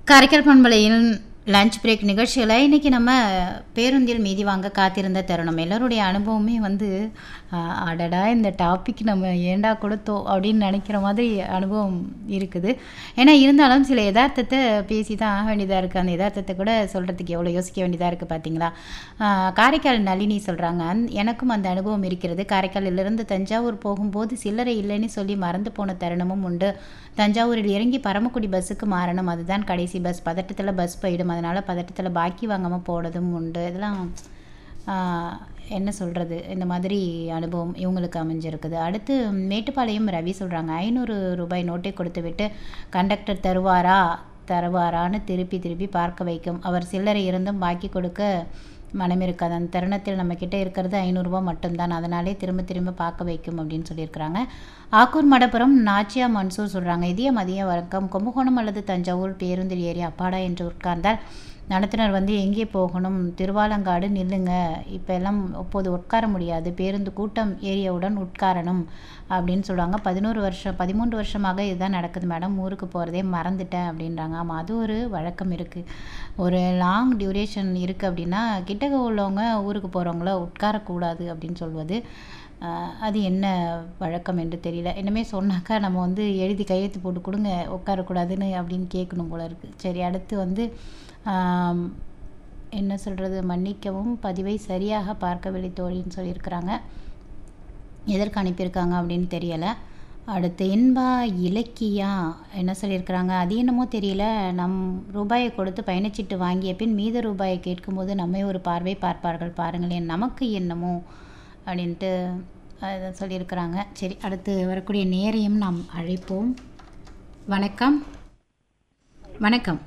காரைக்கால் பண்பலையில் lunch break நிகழ்ச்சியில் இன்றைக்கி நம்ம பேருந்தில் மீதி வாங்க காத்திருந்த தருணம் எல்லோருடைய அனுபவமே வந்து ஆஹ், அடடா இந்த டாபிக் நம்ம ஏண்டா கொடுத்தோம் அப்படின்னு நினைக்கிற மாதிரி அனுபவம் இருக்குது ஏன்னா இருந்தாலும் சில யதார்த்தத்தை பேசி தான் ஆக வேண்டியதாக இருக்குது அந்த யதார்த்தத்தை கூட சொல்கிறதுக்கு எவ்வளோ யோசிக்க வேண்டியதாக இருக்குது பார்த்தீங்களா ஆஹ், காரைக்கால் நளினி சொல்கிறாங்க எனக்கும் அந்த அனுபவம் இருக்கிறது காரைக்காலிலிருந்து தஞ்சாவூர் போகும்போது சில்லறை இல்லைன்னு சொல்லி மறந்து போன தருணமும் உண்டு தஞ்சாவூரில் இறங்கி பரமக்குடி பஸ்ஸுக்கு மாறணும் அதுதான் கடைசி பஸ் பதட்டத்தில் பஸ் போயிடும் அதனால் பதட்டத்தில் பாக்கி வாங்காமல் போனதும் உண்டு இதெல்லாம் ஆஹ், என்ன சொல்கிறது இந்த மாதிரி அனுபவம் இவங்களுக்கு அமைஞ்சிருக்குது அடுத்து மேட்டுப்பாளையம் ரவி சொல்கிறாங்க ஐநூறு ரூபாய் நோட்டை கொடுத்து விட்டு கண்டக்டர் தருவாரா தருவாரான்னு திருப்பி திருப்பி பார்க்க வைக்கும் அவர் சில்லறை இருந்தும் பாக்கி கொடுக்க மனம் இருக்காது அந்த தருணத்தில் நம்மக்கிட்ட இருக்கிறது ஐநூறுரூவா மட்டும்தான் அதனாலே திரும்ப திரும்ப பார்க்க வைக்கும் அப்படின்னு சொல்லியிருக்கிறாங்க ஆக்கூர் மடப்புறம் நாச்சியா மன்சூர் சொல்கிறாங்க இதே மதிய வணக்கம் கும்பகோணம் அல்லது தஞ்சாவூர் பேருந்தில் ஏறி அப்பாடா என்று உட்கார்ந்தால் நடத்துனர் வந்து எங்கே போகணும் திருவாலங்காடு நில்லுங்க இப்போ எல்லாம் இப்போது உட்கார முடியாது பேருந்து கூட்டம் ஏறியவுடன் உட்காரணும் அப்படின்னு சொல்லுவாங்க பதினோரு வருஷம் பதிமூன்று வருஷமாக இதுதான் நடக்குது மேடம் ஊருக்கு போகிறதே மறந்துட்டேன் அப்படின்றாங்க ஆமாம் அது ஒரு வழக்கம் இருக்குது ஒரு லாங் டியூரேஷன் இருக்குது அப்படின்னா கிட்டக்க உள்ளவங்க ஊருக்கு போகிறவங்கள உட்காரக்கூடாது அப்படின்னு சொல்வது ஆஹ், அது என்ன வழக்கம் என்று தெரியல என்னமே சொன்னாக்கா நம்ம வந்து எழுதி கையெழுத்து போட்டு கொடுங்க உட்காரக்கூடாதுன்னு அப்படின்னு கேட்கணும் போல இருக்குது சரி அடுத்து வந்து ஆம், என்ன சொல்கிறது மன்னிக்கவும் பதிவை சரியாக பார்க்கவில்லை தோழின்னு சொல்லியிருக்கிறாங்க எதற்கு அனுப்பியிருக்காங்க அப்படின்னு தெரியலை அடுத்து இன்பா இலக்கியா என்ன சொல்லியிருக்கிறாங்க அது என்னமோ தெரியல நம் ரூபாயை கொடுத்து பயணச்சீட்டு வாங்கிய பின் மீத ரூபாயை கேட்கும்போது நம்மை ஒரு பார்வை பார்ப்பார்கள் பாருங்களேன் நமக்கு என்னமோ அப்படின்ட்டு அதை சொல்லியிருக்கிறாங்க சரி அடுத்து வரக்கூடிய நேரையும் நாம் அழைப்போம் வணக்கம் வணக்கம்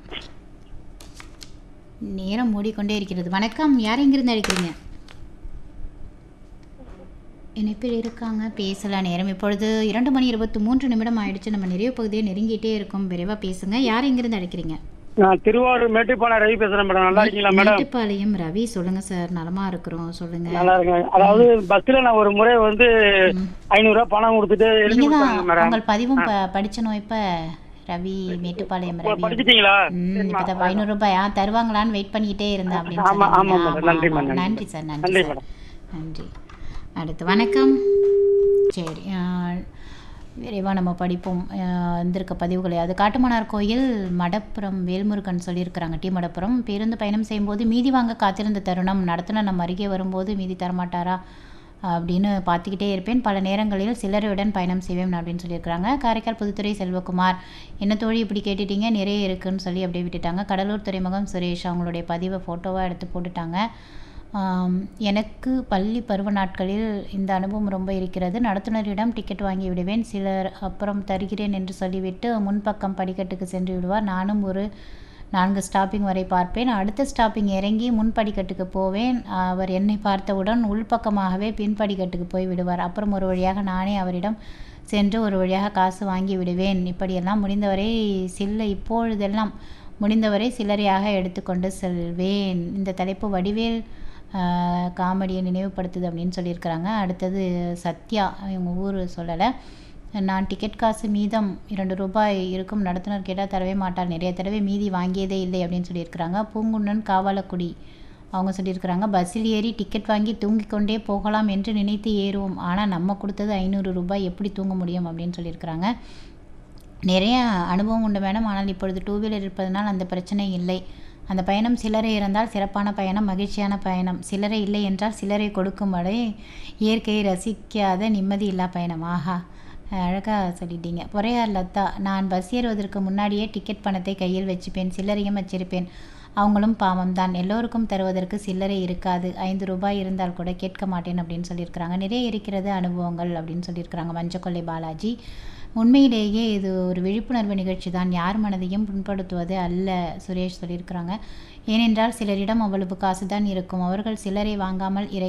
நேரம் மூடிக்கொண்டே இருக்கிறது வணக்கம் யார் எங்கிருந்து அழைக்கிறீங்க இணைப்பில் இருக்காங்க பேசலாம் நேரம் இப்பொழுது இரண்டு மணி இருபத்தி மூன்று நிமிடம் ஆயிடுச்சு நம்ம நிறைய பகுதியை நெருங்கிட்டே இருக்கோம் விரைவாக பேசுங்க யார் எங்கிருந்து அழைக்கிறீங்க நான் திருவாரூர் மேட்டுப்பாளையம் ரவி பேசுறேன் மேடம் நல்லா இருக்கீங்களா மேடம் மேட்டுப்பாளையம் ரவி சொல்லுங்க சார் நலமா இருக்கிறோம் சொல்லுங்க நல்லா இருக்கேன் அதாவது பஸ்ல நான் ஒரு முறை வந்து ஐநூறு ரூபாய் பணம் கொடுத்துட்டு எழுதி நீங்க தான் கொடுத்தாங்க மேடம் உங்கள் பதிவும் ப- படிச்சனோ இப்ப ரவி மேட்டுப்பாளையம் ரவி படிச்சிட்டீங்களா ம் இப்பதான் ஐநூறு ரூபாய் ஆ தருவாங்களான்னு வெயிட் பண்ணிக்கிட்டே இருந்தேன் அப்படின்னு ஆமா, ஆமா சொன்னீங்க. மேடம். நன்றி ஆமா, மேடம். நன்றி சார் நன்றி நன்றி சார் மேடம். நன்றி அடுத்து வணக்கம் சரி ஆ, விரைவாக நம்ம படிப்போம் ஆ, வந்திருக்க பதிவுகளை அது காட்டுமன்னார் கோயில் மடப்புறம் வேல்முருகன் சொல்லியிருக்கிறாங்க டி மடப்புறம் பேருந்து பயணம் செய்யும்போது மீதி வாங்க காத்திருந்த தருணம் நடத்துனர் நம்ம அருகே வரும்போது மீதி தரமாட்டாரா அப்படின்னு பார்த்துக்கிட்டே இருப்பேன் பல நேரங்களில் சிலருடன் பயணம் செய்வேன் அப்படின்னு சொல்லியிருக்கிறாங்க காரைக்கால் புதுத்துறை செல்வகுமார் என்ன தோழி இப்படி கேட்டுட்டீங்க நிறைய இருக்குன்னு சொல்லி அப்படியே விட்டுட்டாங்க கடலூர் துறைமுகம் சுரேஷ் அவங்களுடைய பதிவை ஃபோட்டோவாக எடுத்து போட்டுட்டாங்க ஆம், எனக்கு பள்ளி பருவ நாட்களில் இந்த அனுபவம் ரொம்ப இருக்கிறது நடத்துனரிடம் டிக்கெட் வாங்கி விடுவேன் சிலர் அப்புறம் தருகிறேன் என்று சொல்லிவிட்டு முன்பக்கம் படிக்கட்டுக்கு சென்று விடுவார் நானும் ஒரு நான்கு ஸ்டாப்பிங் வரை பார்ப்பேன் அடுத்த ஸ்டாப்பிங் இறங்கி முன் படிக்கட்டுக்கு போவேன் அவர் என்னை பார்த்தவுடன் உள்பக்கமாகவே பின் படிக்கட்டுக்கு போய் விடுவார் அப்புறம் ஒரு வழியாக நானே அவரிடம் சென்று ஒரு வழியாக காசு வாங்கி விடுவேன் இப்படியெல்லாம் முடிந்தவரை சில்லை இப்பொழுதெல்லாம் முடிந்தவரை சில்லறையாக எடுத்துக்கொண்டு செல்வேன் இந்த தலைப்பு வடிவேல் ஆஹ், காமெடியை நினைவுபடுத்துது அப்படின்னு சொல்லியிருக்கிறாங்க அடுத்தது சத்யா இவங்க ஊர் சொல்லலை நான் டிக்கெட் காசு மீதம் இரண்டு ரூபாய் இருக்கும் நடத்துனர் கேட்டால் தரவே மாட்டார் நிறைய தடவை மீதி வாங்கியதே இல்லை அப்படின்னு சொல்லியிருக்கிறாங்க பூங்குன்னன் காவாலக்குடி அவங்க சொல்லியிருக்கிறாங்க பஸ்ஸில் ஏறி டிக்கெட் வாங்கி தூங்கிக் கொண்டே போகலாம் என்று நினைத்து ஏறுவோம் ஆனால் நம்ம கொடுத்தது ஐநூறு ரூபாய் எப்படி தூங்க முடியும் அப்படின்னு சொல்லியிருக்கிறாங்க நிறைய அனுபவம் உண்டு மேடம் ஆனால் இப்பொழுது டூ வீலர் இருப்பதனால் அந்த பிரச்சனை இல்லை அந்த பயணம் சிலரை இருந்தால் சிறப்பான பயணம் மகிழ்ச்சியான பயணம் சிலரை இல்லை என்றால் சிலரை கொடுக்கும் வரை இயற்கையை ரசிக்காத நிம்மதி இல்லா பயணம் ஆஹா அழகாக சொல்லிட்டீங்க பொறையார் லதா நான் பஸ் ஏறுவதற்கு முன்னாடியே டிக்கெட் பணத்தை கையில் வச்சுப்பேன் சில்லறையும் வச்சிருப்பேன் அவங்களும் பாவம் தான் எல்லோருக்கும் தருவதற்கு சில்லறை இருக்காது ஐந்து ரூபாய் இருந்தால் கூட கேட்க மாட்டேன் அப்படின்னு சொல்லியிருக்கிறாங்க நிறைய இருக்கிறது அனுபவங்கள் அப்படின்னு சொல்லியிருக்கிறாங்க மஞ்சக்கொல்லை பாலாஜி உண்மையிலேயே இது ஒரு விழிப்புணர்வு நிகழ்ச்சி தான் யார் மனதையும் புண்படுத்துவது அல்ல சுரேஷ் சொல்லியிருக்கிறாங்க ஏனென்றால் சிலரிடம் அவ்வளவு காசு தான் இருக்கும் அவர்கள் சிலரை வாங்காமல் இறை